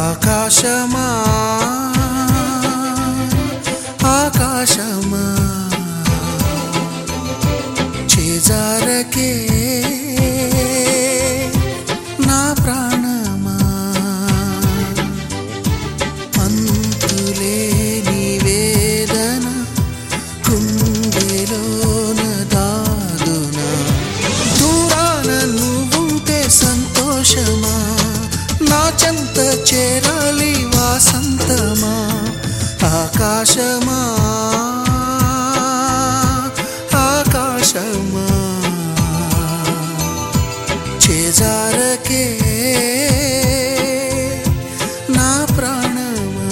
ఆకాశమా ఆకాశమా చేజారకే నా ప్రాణమా అంతులేని వేదన గుండెలోన దాగునా దూరాన నువ్వుంటే సంతోషమా నా చెంత చేరాలి వాసంతమా ఆకాశమా ఆకాశమా చేజారకే నా ప్రాణమా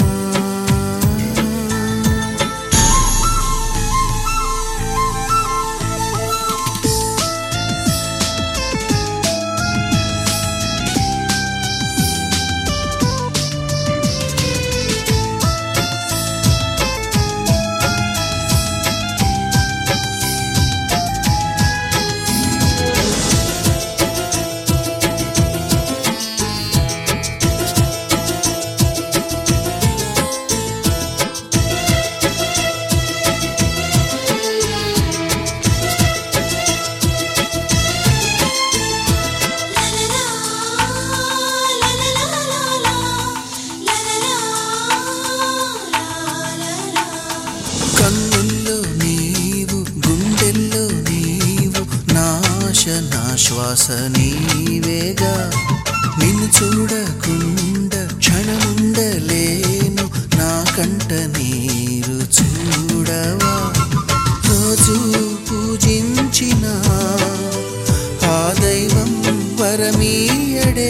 కన్నుల్లో నీవు గుండెల్లో నీవు నాశ నాశ్వాస నీవేగా నిన్ను చూడకుండా క్షణముండలేను నా కంట నీరు చూడవా రోజు పూజించిన ఆ దైవం వరమీయడే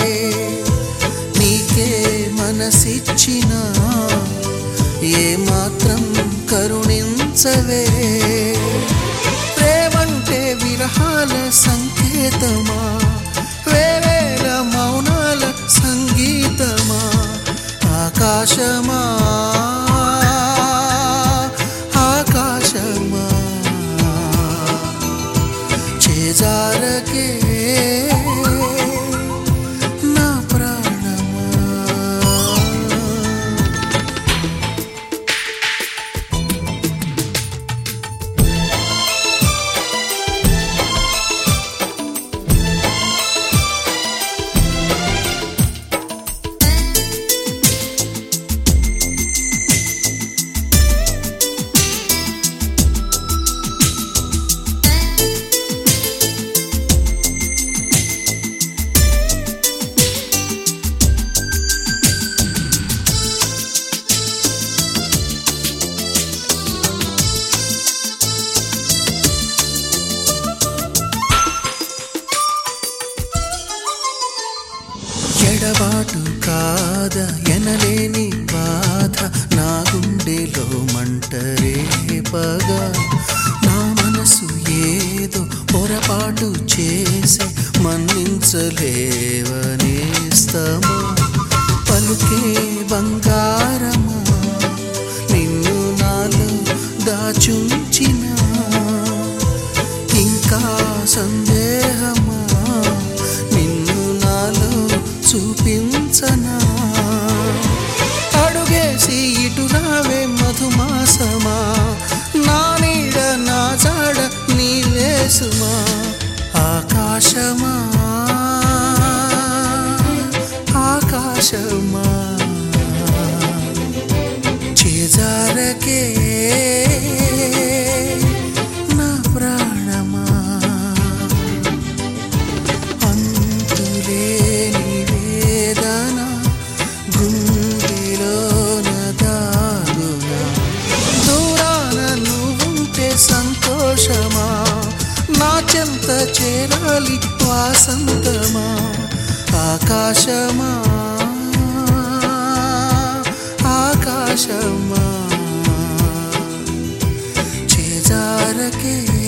నీకే మనసిచ్చిన ఏ మాత్రం కరుణించవే ప్రేమంటే విరహాల సంకేతమా వేవేల మౌనాల సంగీతమా ఆకాశమా ఆకాశమా చేజారకే నా ప్రాణమా ఎడబాటు కాద ఎనలేని బాధ నా గుండెలో మంటరేపగా నా మనసు ఏదో పొరపాటు చేసి మన్నించలేవనేస్తమా పలుకే బంగారమా నిన్ను నాలో దాచుంచిన ఇంకా సందేహమా నిన్ను నాలో చూపించనా అడుగేసి ఇటు రావే మధుమాసమా నా నీడ నా జాడ నీలేసుమా ఆకాశమా ఆకాశమా చేజారకే నా ప్రాణమా అంతులేని వేదన గుండెలోన దాగునా దూరాన నువ్వుంటే సంతోషమా నా చెంత చేరాలి వాసంతమా ఆకాశమా ఆకాశమా చేజారకే